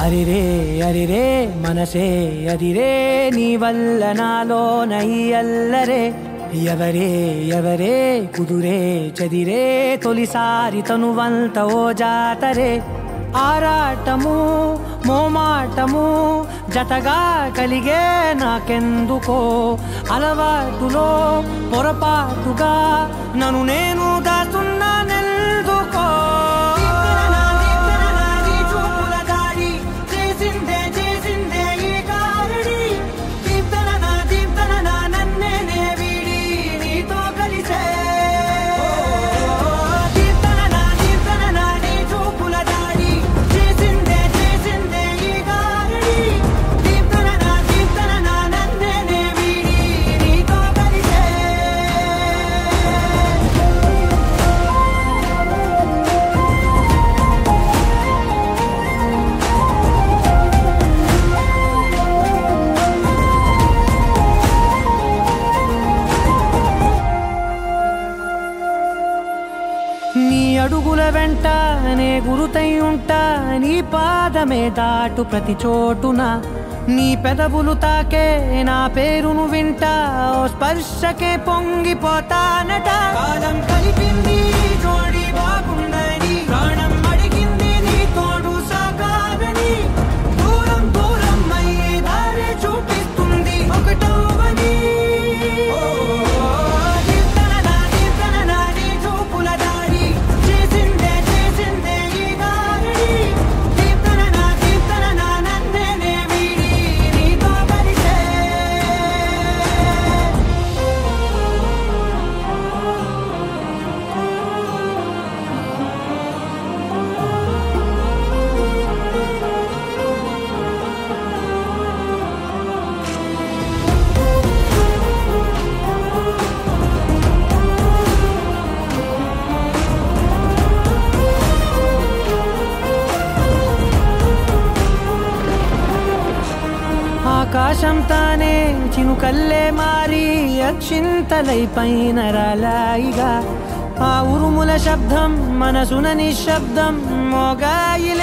అరిరే అరిరే మనసే అరిరే నీ వల్ల నాలో నై అల్లరే ఎవరే ఎవరే కుదురే చదిరే తొలిసారి తనువంత ఓ జాతరే ఆరాటము మోమాటము జతగా కలిగే నాకెందుకో అలవాటులో పొరపాటుగా నన్ను నేను దాస్తున్నానెందుకో చేసిందే చేసిందే ఈ కారణి దీప్తన దీప్తన నన్నే వీడి నీతో కలిసే దీప్తన దీప్తన నీ చూపుల దాడి చేసిందే చేసిందే ఈ కారణి దీప్తన దీప్తన నన్నే వీడి నీతో కలిసే నీ అడుగుల వెంట నే గురుతై ఉంటా నీ పాదమే దాటు ప్రతి చోటున నీ పెదవులు తాకే నా పేరును వింటా ఓ స్పర్శకే పొంగిపోతానట కాలం కలిపింది జోడి బాగుందని ప్రాణం అడిగింది నీ తోడు సాగాలని దూరం దూరం అయ్యే దారి చూపిస్తుంది ఒకటవని దీప్తన దీప్తన నీ చూపుల దాడి చేసిందే చేసిందే ఈ దారి దీప్తన దీప్తన నన్నే వీడి నీతో కలిసే ఆకాశం తానే చినుకల్లే మారి అక్షింతలై పైన రాలాయిగా ఆ ఉరుముల శబ్దం మనసున నిశ్శబ్దం మోగాయిలే